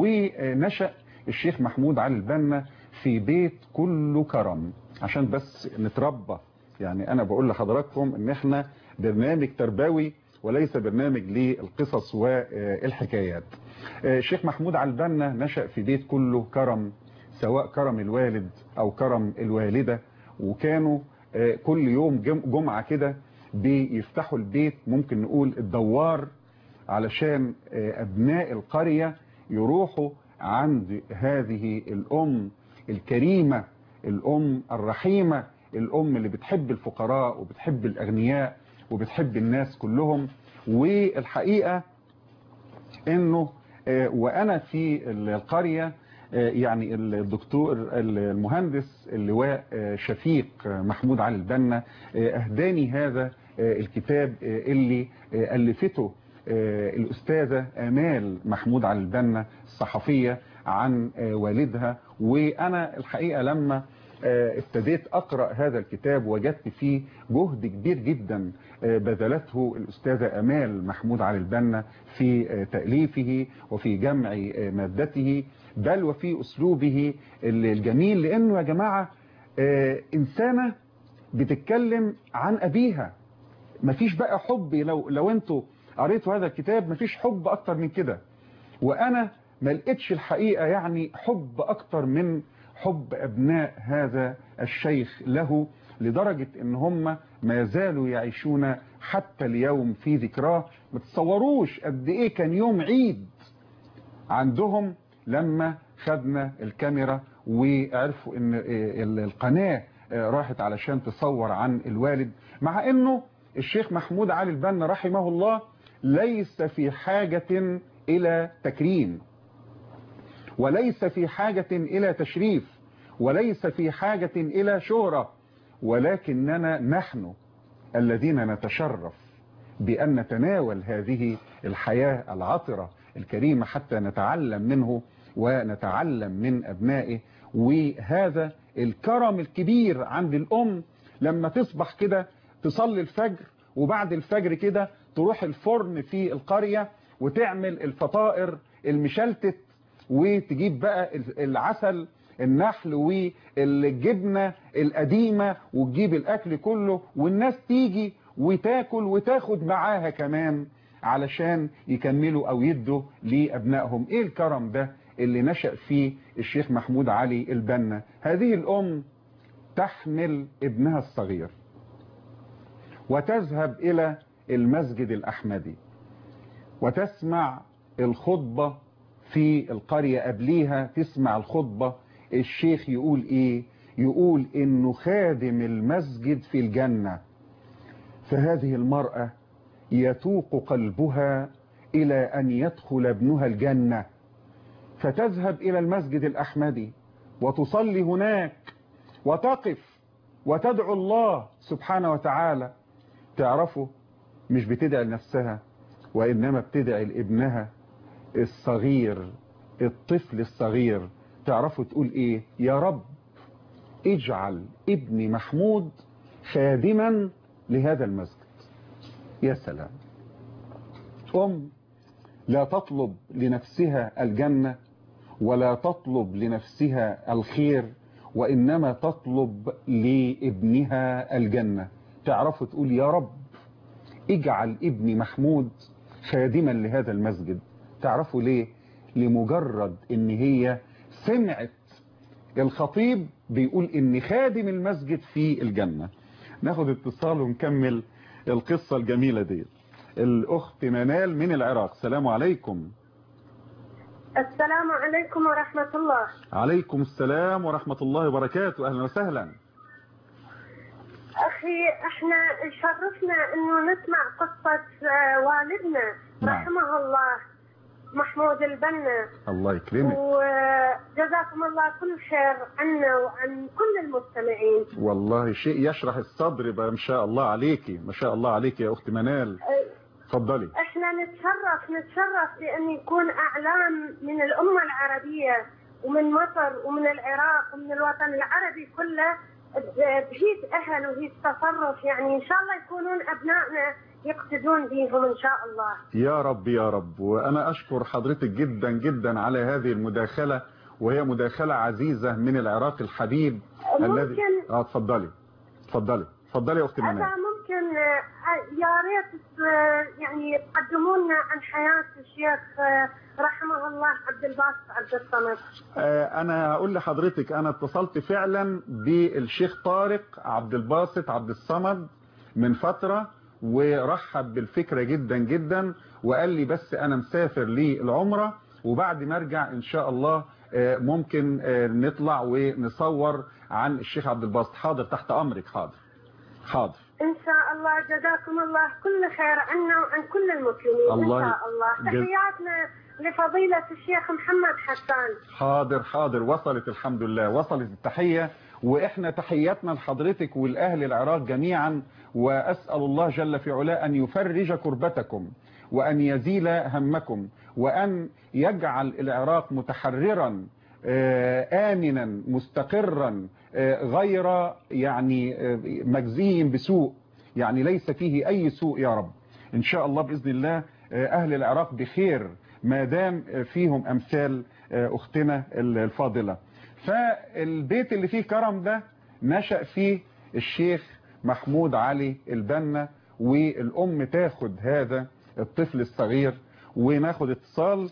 B: ونشأ الشيخ محمود علي البنا في بيت كله كرم عشان بس نتربى يعني أنا بقول لحضراتكم إن إحنا برنامج تربوي وليس برنامج للقصص والحكايات الشيخ محمود علي البنا نشأ في بيت كله كرم سواء كرم الوالد أو كرم الوالدة وكانوا آه، كل يوم جم- جمعة كده بيفتحوا البيت ممكن نقول الدوار علشان آه، أبناء القرية يروحوا عند هذه الأم الكريمة الأم الرحيمة الأم اللي بتحب الفقراء وبتحب الأغنياء وبتحب الناس كلهم والحقيقة انه آه، وانا في القرية آه، يعني الدكتور المهندس اللواء آه، شفيق آه، محمود علي البنا آه، اهداني هذا آه، الكتاب آه، اللي آه، الفته آه، الاستاذة امال محمود علي البنا الصحفية عن آه، والدها وانا الحقيقة لما آه، ابتديت أقرأ هذا الكتاب وجدت فيه جهد كبير جدا آه، بذلته الأستاذة أمال محمود علي البنا في آه، تأليفه وفي جمع آه، مادته بل وفي أسلوبه الجميل لأنه يا جماعة آه، إنسانة بتتكلم عن أبيها مفيش بقى حب لو لو انتوا قريتوا هذا الكتاب مفيش حب أكتر من كده وأنا ما لقيتش الحقيقة يعني حب أكتر من حب أبناء هذا الشيخ له لدرجة ان هم ما زالوا يعيشون حتى اليوم في ذكراه ما تصوروش قد ايه كان يوم عيد عندهم لما خدنا الكاميرا وعرفوا ان ال- القناة راحت علشان تصور عن الوالد مع انه الشيخ محمود علي البنا رحمه الله ليس في حاجة الى تكريم وليس في حاجة إلى تشريف وليس في حاجة إلى شهرة ولكننا نحن الذين نتشرف بأن نتناول هذه الحياة العطرة الكريمة حتى نتعلم منه ونتعلم من أبنائه وهذا الكرم الكبير عند الأم لما تصبح كده تصلي الفجر وبعد الفجر كده تروح الفرن في القرية وتعمل الفطائر المشلتت وتجيب بقى العسل النحل والجبنة القديمة وتجيب الأكل كله والناس تيجي وتاكل وتاخد معاها كمان علشان يكملوا أو يدوا لأبنائهم إيه الكرم ده اللي نشأ فيه الشيخ محمود علي البنا هذه الأم تحمل ابنها الصغير وتذهب إلى المسجد الأحمدي وتسمع الخطبة في القرية قبليها تسمع الخطبة الشيخ يقول ايه يقول انه خادم المسجد في الجنة فهذه المرأة يتوق قلبها الى ان يدخل ابنها الجنة فتذهب الى المسجد الاحمدي وتصلي هناك وتقف وتدعو الله سبحانه وتعالى تعرفوا مش بتدعي لنفسها وإنما بتدعي لابنها الصغير الطفل الصغير تعرفوا تقول ايه يا رب اجعل ابني محمود خادما لهذا المسجد يا سلام أم لا تطلب لنفسها الجنة ولا تطلب لنفسها الخير وإنما تطلب لابنها الجنة تعرفوا تقول يا رب اجعل ابني محمود خادما لهذا المسجد تعرفوا ليه لمجرد ان هي سمعت الخطيب بيقول ان خادم المسجد في الجنة ناخد اتصال ونكمل القصة الجميلة دي الاخت منال من العراق السلام عليكم
E: السلام عليكم ورحمة الله
B: عليكم السلام ورحمة الله وبركاته اهلا وسهلا
E: أخي احنا شرفنا انه نسمع قصة آه، والدنا
B: نعم.
E: رحمه الله محمود البنا
B: الله يكرمك
E: وجزاكم الله كل خير عنا وعن كل المستمعين
B: والله شيء يشرح الصدر بقى ما شاء الله عليكي ما شاء الله عليكي يا اخت منال اتفضلي
E: احنا نتشرف نتشرف بان يكون اعلام من الامه العربيه ومن مصر ومن العراق ومن الوطن العربي كله بهيج اهل وهيج تصرف يعني ان شاء الله يكونون ابنائنا يقتدون بهم ان شاء الله
B: يا رب يا رب وانا اشكر حضرتك جدا جدا على هذه المداخلة وهي مداخلة عزيزة من العراق الحبيب الذي
E: ممكن-
B: اه اتفضلي اتفضلي اتفضلي يا اختي
E: هذا
B: منال
E: ممكن آه، يا ريت آه، يعني تقدموا لنا عن حياه الشيخ آه، رحمه الله عبد الباسط عبد الصمد
B: آه، انا هقول لحضرتك انا اتصلت فعلا بالشيخ طارق عبد الباسط عبد الصمد من فترة ورحب بالفكرة جدا جدا وقال لي بس انا مسافر للعمرة وبعد ما ارجع ان شاء الله آه، ممكن آه، نطلع ونصور عن الشيخ عبد الباسط حاضر تحت امرك حاضر حاضر
E: ان شاء الله جزاكم الله كل خير عنا وعن كل المسلمين
B: الله
E: ان شاء الله
B: جز-
E: تحياتنا لفضيلة الشيخ محمد حسان
B: حاضر حاضر وصلت الحمد لله وصلت التحية واحنا تحياتنا لحضرتك والاهل العراق جميعا واسأل الله جل في علاه ان يفرج كربتكم وان يزيل همكم وان يجعل العراق متحررا آه، آمنا مستقرا آه، غير يعني آه، مجزي بسوء يعني ليس فيه أي سوء يا رب إن شاء الله بإذن الله آه، أهل العراق بخير ما دام آه، فيهم أمثال آه، أختنا الفاضلة فالبيت اللي فيه كرم ده نشأ فيه الشيخ محمود علي البنا والأم تاخد هذا الطفل الصغير وناخد اتصال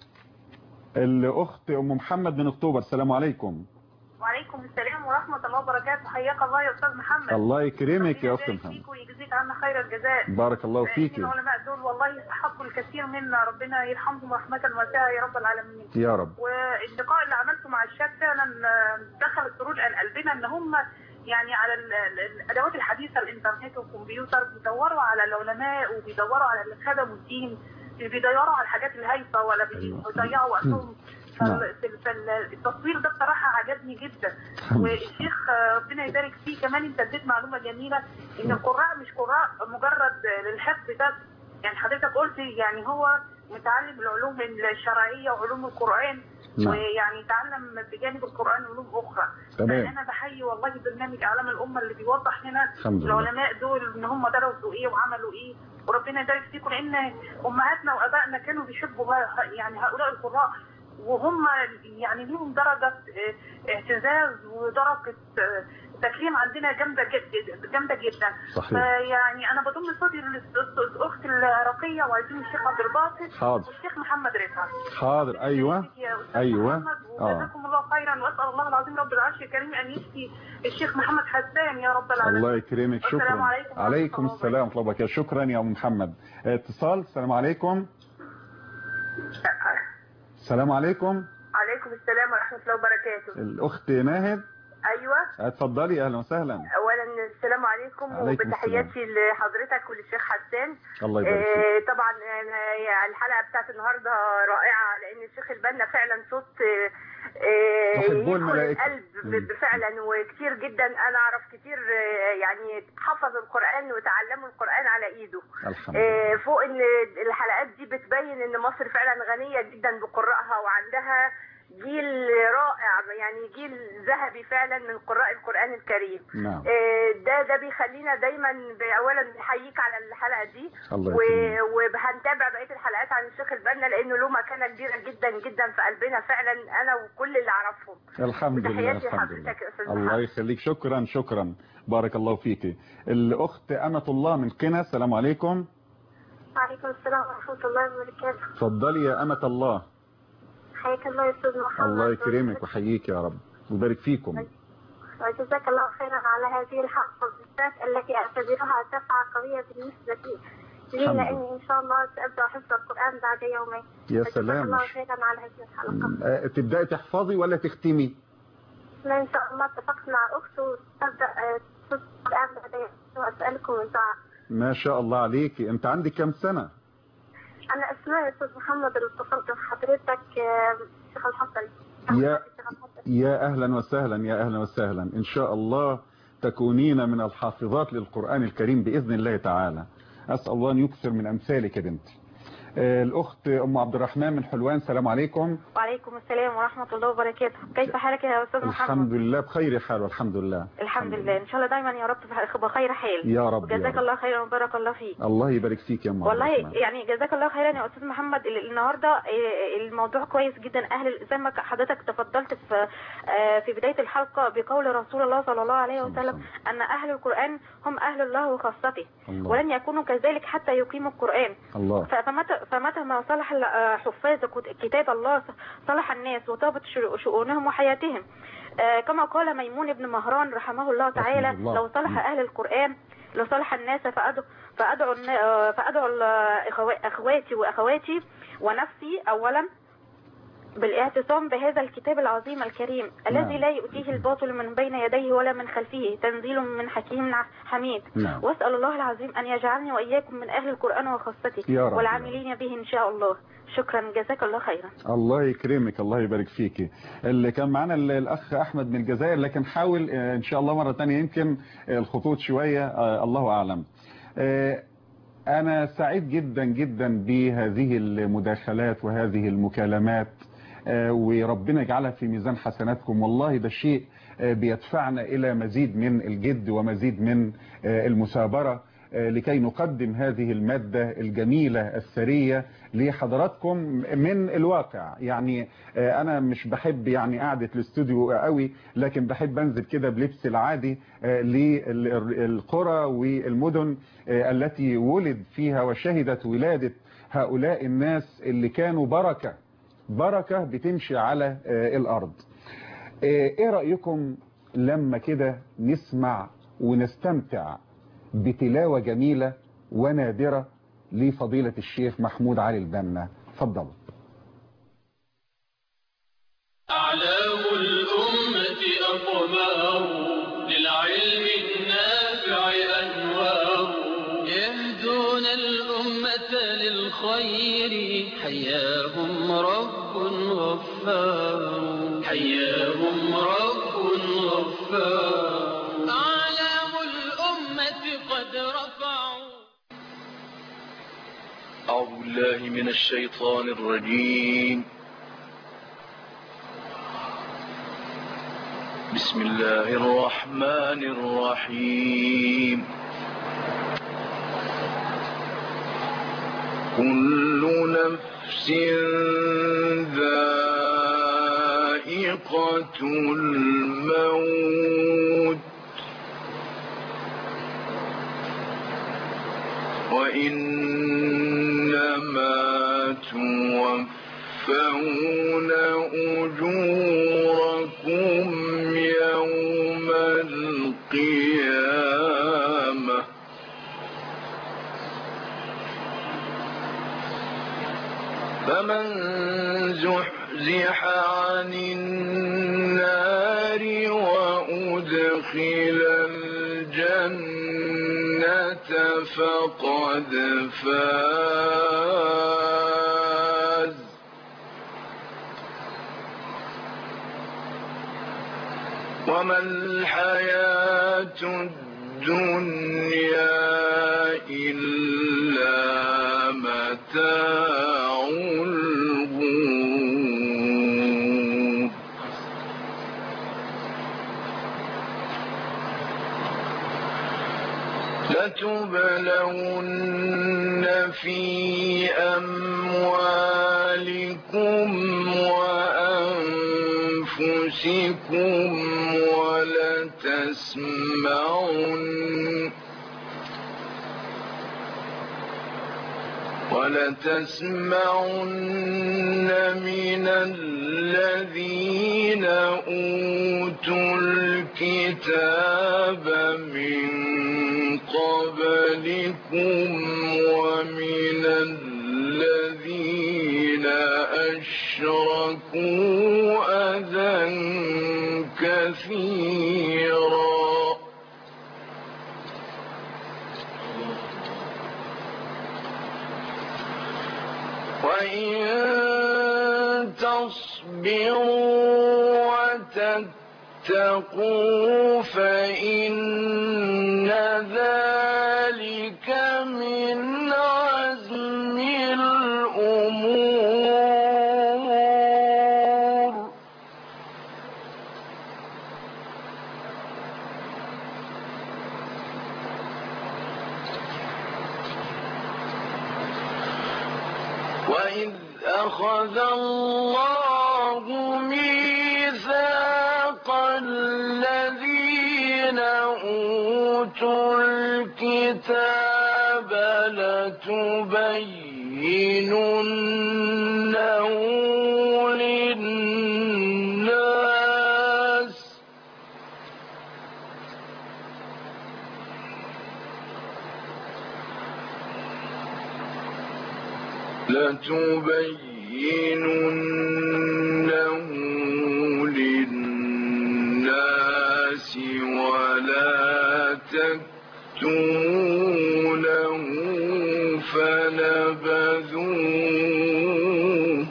B: الأخت أم محمد من أكتوبر السلام عليكم
C: وعليكم السلام ورحمة الله وبركاته حياك الله يا أستاذ محمد
B: الله يكرمك يا
C: ربنا
B: أخت
C: يبارك
B: محمد
C: فيك ويجزيك عنا خير الجزاء
B: بارك الله
C: لأن
B: فيك
C: العلماء دول والله يستحقوا الكثير منا ربنا يرحمهم رحمة واسعة يا رب العالمين
B: يا رب
C: واللقاء اللي عملته مع الشاب فعلا آه، دخل السرور قال قلبنا ان هم يعني على ال- ال- الادوات الحديثه الانترنت والكمبيوتر بيدوروا على العلماء وبيدوروا على اللي خدموا الدين مش بيدوروا على الحاجات الهايفه ولا
B: أيوة.
C: بيضيعوا وقتهم
B: نعم.
C: فالتصوير ده بصراحه عجبني جدا
B: الحمد لله.
C: والشيخ آه، ربنا يبارك فيه كمان انت اديت معلومه جميله ان القراء مش قراء مجرد للحفظ بس يعني حضرتك قلت يعني هو متعلم العلوم الشرعيه وعلوم القران
B: نعم.
C: ويعني تعلم بجانب القران علوم اخرى
B: تمام.
C: انا بحيي والله برنامج اعلام الامه اللي بيوضح لنا
B: الحمد لله.
C: العلماء دول ان هم درسوا ايه وعملوا ايه وربنا يبارك فيكم لان امهاتنا وابائنا كانوا بيحبوا ها- يعني هؤلاء القراء وهم يعني ليهم درجه اه، اعتزاز ودرجه اه، تكريم عندنا جامده جدا جامده جدا
B: صحيح.
C: فيعني انا بضم صوتي للاخت العراقيه وعايزين الشيخ عبد الباسط
B: حاضر.
C: والشيخ محمد رفعت
B: حاضر أيوة
C: يا أستاذ
B: أيوة.
C: محمد
B: آه.
C: وجزاكم الله خيرا واسال الله العظيم رب العرش الكريم ان يشفي الشيخ محمد حسان يا رب العالمين
B: الله يكرمك
C: السلام
B: شكرا
C: عليكم ورحمة
B: عليكم
C: الله
B: السلام ورحمة الله وبركاته شكرا يا أم محمد اتصال السلام عليكم السلام عليكم
E: عليكم السلام ورحمة الله وبركاته
B: الأخت ناهد
E: أيوة
B: اتفضلي أهلا وسهلا
E: أولا السلام عليكم
B: عليكم
E: وبتحياتي لحضرتك وللشيخ حسان
B: الله يبارك فيك
E: آه، طبعا أنا يعني الحلقة بتاعت النهاردة رائعة لأن الشيخ البنا فعلا صوت آه،
F: آه،
B: تحبون
F: يدخل
B: الملائكة.
F: القلب
B: مم.
F: ب- فعلا وكتير جدا انا اعرف كتير آه، يعني حفظ القران وتعلموا القران على ايده
B: الحمد
F: آه،
B: لله
F: فوق ان الحلقات دي بتبين ان مصر فعلا غنيه جدا بقراءها وعندها جيل رائع يعني جيل ذهبي فعلا من قراء القران الكريم
B: نعم
F: آه، ده ده بيخلينا دايما ب- اولا نحييك على الحلقه دي
B: الله
F: و-
B: يكرمك
F: وهنتابع بقيه الحلقات عن الشيخ البنا لانه له مكانه كبيره جدا جدا في قلبنا فعلا انا وكل اللي اعرفهم
B: الحمد لله
F: وتحياتي
B: الحمد لله
F: لحضرتك يا استاذ
B: الله
F: محمد
B: يخليك شكرا شكرا بارك الله فيك الأخت أمة الله من قنا السلام عليكم
E: وعليكم السلام ورحمة الله وبركاته
B: اتفضلي يا أمة الله
E: حياك الله يا أستاذ محمد
B: الله يكرمك ويحييك يا رب ويبارك فيكم
E: وجزاك الله خيرا على هذه الحلقة بالذات التي أعتبرها دفعة قوية بالنسبة لي لي
B: الحمد
E: لأني إن شاء الله سأبدأ حفظ القرآن بعد يومين
B: يا
E: وجزاك
B: سلام
E: الله خيرا على هذه الحلقة
B: آه، تبدأي تحفظي ولا تختمي
E: لا إن شاء الله اتفقت مع أخت وسأبدأ آه، حفظ القرآن بعد يومين وأسألكم الدعاء
B: ما شاء الله عليك انت عندك كم سنة
E: أنا أسماء أستاذ محمد اللي اتصلت بحضرتك آه، شيخ الحصري
B: يا-
E: الشيخ الحصري.
B: يا أهلا وسهلا يا أهلا وسهلا إن شاء الله تكونين من الحافظات للقرآن الكريم بإذن الله تعالى أسأل الله أن يكثر من أمثالك يا بنتي آه، الأخت أم عبد الرحمن من حلوان السلام عليكم
G: وعليكم السلام ورحمة الله وبركاته كيف حالك يا أستاذ محمد
B: الحمد لله بخير حال والحمد لله
G: الحمد لله إن شاء الله دايما يا رب في بخير حال
B: يا رب يا
G: وجزاك
B: رب.
G: الله خيرا وبارك الله فيك
B: الله يبارك فيك يا أم عبد
G: والله
B: الرحمن
G: يعني جزاك الله خيرا يا استاذ محمد ال- النهارده آه، الموضوع كويس جدا اهل زي ما حضرتك تفضلت في آه، في بدايه الحلقه بقول رسول الله صلى الله عليه
B: صلى الله عليه
G: وسلم ان اهل القران هم اهل الله وخاصته
B: الله
G: ولن يكونوا كذلك حتى يقيموا القران
B: الله
G: ف- فمتى فمتى ما صلح ال- آه، حفاظ كت- كتاب الله صلح الناس وطابت شر- شؤونهم وحياتهم آه، كما قال ميمون بن مهران رحمه الله تعالى
B: رحمه الله.
G: لو صلح أهل القرآن لصلح الناس فأدعو فأدعو, النا- آه، فأدعو ال- إخوا- أخواتي وأخواتي ونفسي أولا بالاعتصام بهذا الكتاب العظيم الكريم الذي
B: نعم.
G: لا يؤتيه الباطل من بين يديه ولا من خلفه تنزيل من حكيم حميد
B: نعم
G: واسال الله العظيم ان يجعلني واياكم من اهل القران وخاصته
B: يا رب.
G: والعاملين به ان شاء الله شكرا جزاك الله خيرا
B: الله يكرمك الله يبارك فيك اللي كان معنا ال- الأخ أحمد من الجزائر لكن حاول آه، إن شاء الله مرة تانية يمكن آه، الخطوط شوية آه، الله أعلم آه، أنا سعيد جدا جدا بهذه المداخلات وهذه المكالمات آه، وربنا يجعلها في ميزان حسناتكم والله ده شيء آه، بيدفعنا إلى مزيد من الجد ومزيد من آه، المثابرة آه، لكي نقدم هذه المادة الجميلة الثرية لحضراتكم من الواقع يعني آه، أنا مش بحب يعني قعدة الاستوديو قوي لكن بحب أنزل كده بلبس العادي آه، للقرى والمدن آه، التي ولد فيها وشهدت ولادة هؤلاء الناس اللي كانوا بركة بركة بتمشي على آه، الأرض آه، ايه رأيكم لما كده نسمع ونستمتع بتلاوة جميلة ونادرة لفضيلة الشيخ محمود علي البنا تفضلوا
A: أعلام الأمة أقمار للعلم النافع أنوار يهدون الأمة للخير حياهم رب غفار حياهم رب غفار أعلام الأمة قد رفعوا أعوذ بالله من الشيطان الرجيم بسم الله الرحمن الرحيم كل نفس ذائقة الموت وإنما توفون أجوركم يوم القيامة فمن زحزح عن النار وأدخل الجنة فقد فاز وما الحياة الدنيا إلا متاع الغرور لتبلون في أموالكم وأنفسكم ولتسمعن ولتسمعن من الذين أوتوا الكتاب من قبلكم ومن الذين أشركوا أذى كثيرا وإن تصبروا وتتقوا فإن ذلك من عزم الأمور وإذ أخذ الله ميثاق الذين أوتوا الكتاب لتبيننه للناس لتبيننه للناس ولا تكتمونه فنبذوه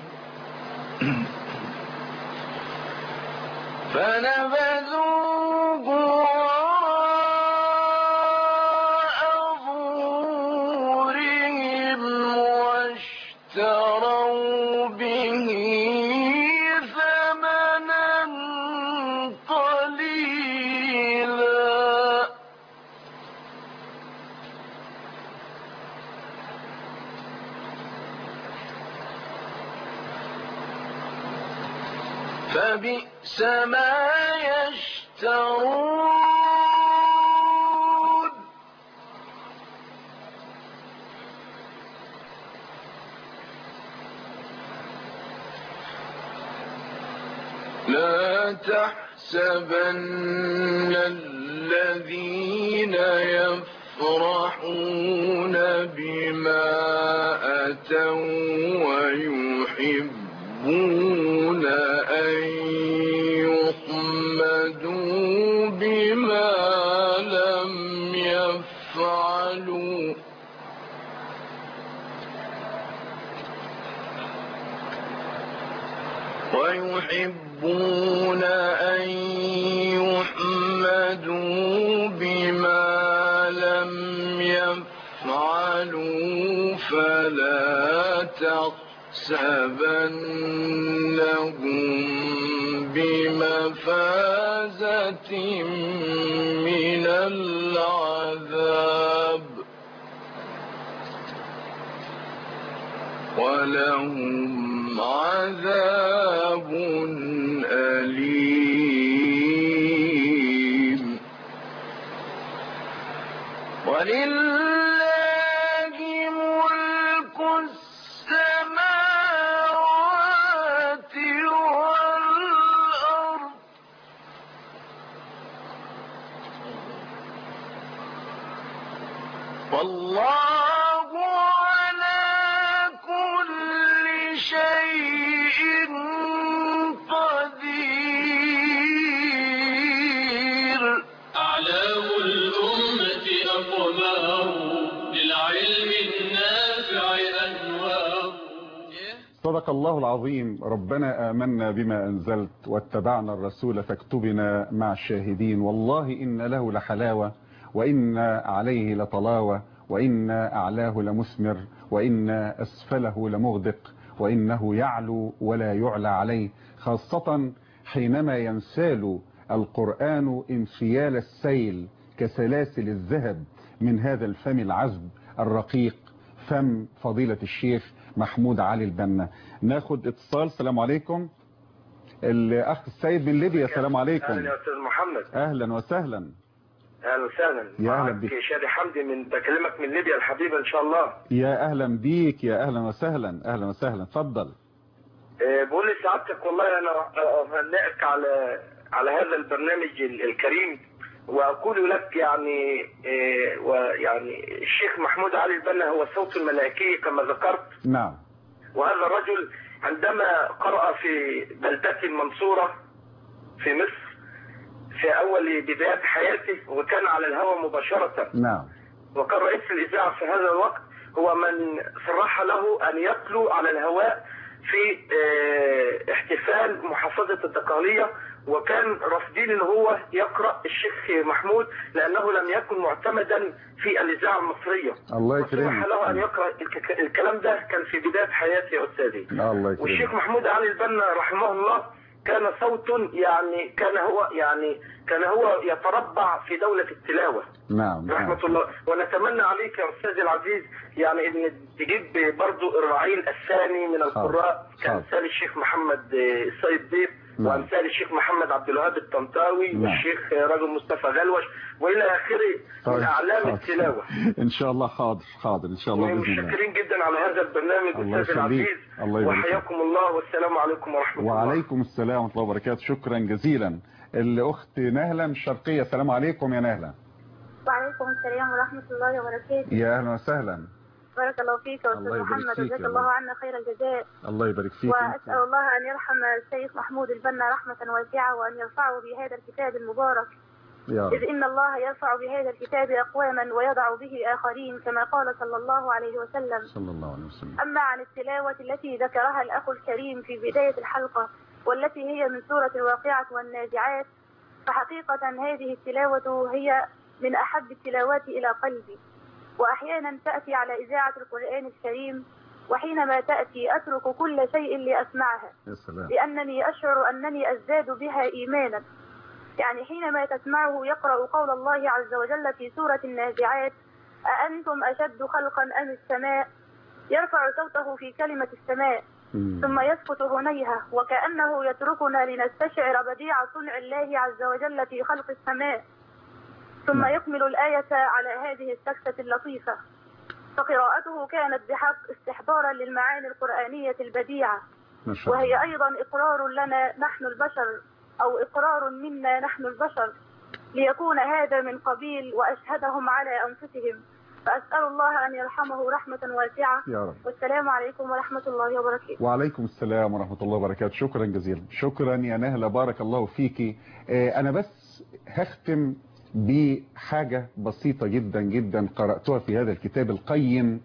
A: فنبذوه وراء ظهورهم واشتروا به ثمنا قليلا فبئس ما يشترون لا تحسبن الذين يفرحون بما أتوا ويحبون أن يحمدوا بما لم يفعلوا ويحبون أن يحمدوا بما لم يفعلوا فلا تحسبنهم بمفازة من العذاب ولهم عذاب أليم ولله ملك السماوات والأرض والله على كل شيء قدير
H: أعلام الأمة أقمار للعلم النافع أنوار
B: صدق الله العظيم ربنا آمنا بما أنزلت واتبعنا الرسول فاكتبنا مع الشاهدين والله إن له لحلاوة وإن عليه لطلاوة وإن أعلاه لمثمر وإن أسفله لمغدق وإنه يعلو ولا يعلى عليه خاصة حينما ينسال القرآن انفيال السيل كسلاسل الذهب من هذا الفم العذب الرقيق فم فضيلة الشيخ محمود علي البنا ناخد اتصال السلام عليكم الاخ السيد من ليبيا السلام عليكم
I: اهلا يا استاذ محمد
B: اهلا وسهلا
I: اهلا وسهلا
B: يا أهلا
I: معك
B: بك.
I: شادي حمدي من بكلمك من ليبيا الحبيبه ان شاء الله
B: يا اهلا بيك يا اهلا وسهلا اهلا وسهلا اتفضل
I: آه، بقول لسعادتك والله انا اهنئك على على هذا البرنامج ال- الكريم واقول لك يعني آه، ويعني الشيخ محمود علي البنا هو الصوت الملائكي كما ذكرت
B: نعم
I: وهذا الرجل عندما قرأ في بلدة المنصورة في مصر في أول بداية حياته وكان على الهواء مباشرة
B: نعم
I: وكان رئيس الإذاعة في هذا الوقت هو من صرح له أن يتلو على الهواء في آه، احتفال محافظة الدقهلية وكان رافضين ان هو يقرأ الشيخ محمود لأنه لم يكن معتمدا في الإذاعة المصرية
B: الله
I: وسمح له أن
B: يكرمك
I: يقرأ الك- الكلام ده كان في بداية حياتي يا أستاذي
B: الله
I: والشيخ
B: يكرمك
I: محمود علي البنا رحمه الله كان صوت يعني كان هو يعني كان هو يتربع في دولة التلاوة
B: نعم نعم
I: رحمة الله ونتمنى عليك يا أستاذي العزيز يعني أن تجيب برضو الرعيل الثاني من القراء
B: حاضر.
I: كأمثال الشيخ محمد آه، السيد ضيف
B: نعم.
I: وأمثال الشيخ محمد عبد الوهاب الطنطاوي
B: نعم.
I: والشيخ آه، رجل مصطفى غلوش وإلى آخره من
B: طيب،
I: أعلام
B: حاضر.
I: التلاوة
B: ان شاء الله حاضر حاضر ان شاء الله باذن الله
I: ومتشكرين جدا على هذا البرنامج
B: الله
I: أستاذ
B: يخليك.
I: العزيز
B: الله يبارك فيك.
I: وحياكم الله والسلام عليكم ورحمة الله
B: وعليكم السلام ورحمه الله وبركاته شكرا جزيلا الاخت نهله من الشرقيه السلام عليكم يا نهله
E: وعليكم السلام ورحمة الله وبركاته
B: يا اهلا وسهلا
E: بارك الله فيك يا
B: الله
E: أستاذ
B: يبارك
E: محمد
B: فيك
E: وجزاك
B: يا
E: الله
B: رب.
E: عنا خير الجزاء
B: الله يبارك فيك
E: وأسأل الله أن يرحم الشيخ محمود البنا رحمة واسعة وأن يرفعه بهذا الكتاب المبارك
B: يا
E: إذ
B: رب
E: إن الله يرفع بهذا الكتاب أقواما ويضع به آخرين كما قال صلى الله عليه وسلم
B: صلى الله عليه وسلم
E: أما عن التلاوة التي ذكرها الأخ الكريم في بداية الحلقة والتي هي من سورة الواقعة والنازعات فحقيقة هذه التلاوة هي من أحب التلاوات إلى قلبي وأحيانا تأتي على إذاعة القرآن الكريم وحينما تأتي أترك كل شيء لأسمعها
B: يا سلام
E: لأنني أشعر أنني أزداد بها إيمانا يعني حينما تسمعه يقرأ قول الله عز وجل في سورة النازعات أأنتم أشد خلقا أم السماء يرفع صوته في كلمة السماء
B: مم.
E: ثم يسكت هنيها وكأنه يتركنا لنستشعر بديع صنع الله عز وجل في خلق السماء ثم
B: نعم.
E: يكمل الآية على هذه السكتة اللطيفة فقراءته كانت بحق استحضارا للمعاني القرآنية البديعة
B: ما شاء الله
E: وهي أيضا إقرار لنا نحن البشر أو إقرار منا نحن البشر ليكون هذا من قبيل وأشهدهم على أنفسهم فأسأل الله أن يرحمه رحمة واسعة
B: يا رب
E: والسلام عليكم ورحمة الله وبركاته
B: وعليكم السلام ورحمة الله وبركاته شكرا جزيلا شكرا يا نهلة بارك الله فيكي آه، أنا بس هختم بحاجة بسيطة جدا جدا قرأتها في هذا الكتاب القيم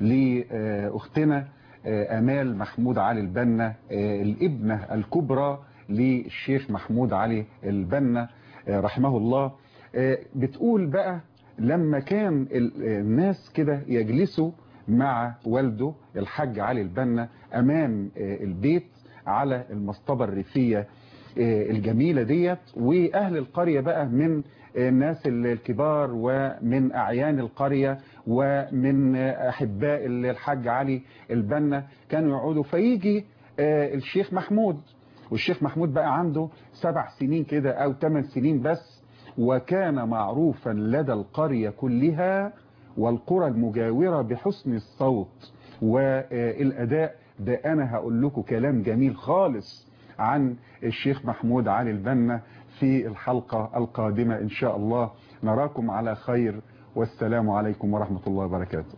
B: لأختنا آه، أمال محمود علي البنا آه، الابنة الكبرى للشيخ محمود علي البنا آه، رحمه الله آه، بتقول بقى لما كان ال- الناس كده يجلسوا مع والده الحاج علي البنا امام آه، البيت على المصطبة الريفية آه، الجميلة ديت واهل القرية بقى من آه، الناس ال- الكبار ومن اعيان القرية ومن آه، احباء ال- الحاج علي البنا كانوا يقعدوا فيجي آه، الشيخ محمود والشيخ محمود بقى عنده سبع سنين كده او ثمان سنين بس وكان معروفا لدى القرية كلها والقرى المجاورة بحسن الصوت والأداء ده أنا هقول لكم كلام جميل خالص عن الشيخ محمود علي البنا في الحلقة القادمة إن شاء الله نراكم على خير والسلام عليكم ورحمة الله وبركاته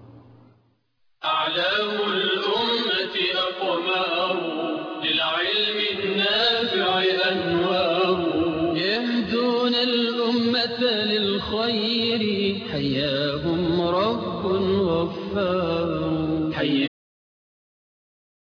H: أعلام الأمة أقمار للعلم النافع أنوار يهدون الأمة للخير حياهم رب غفار حي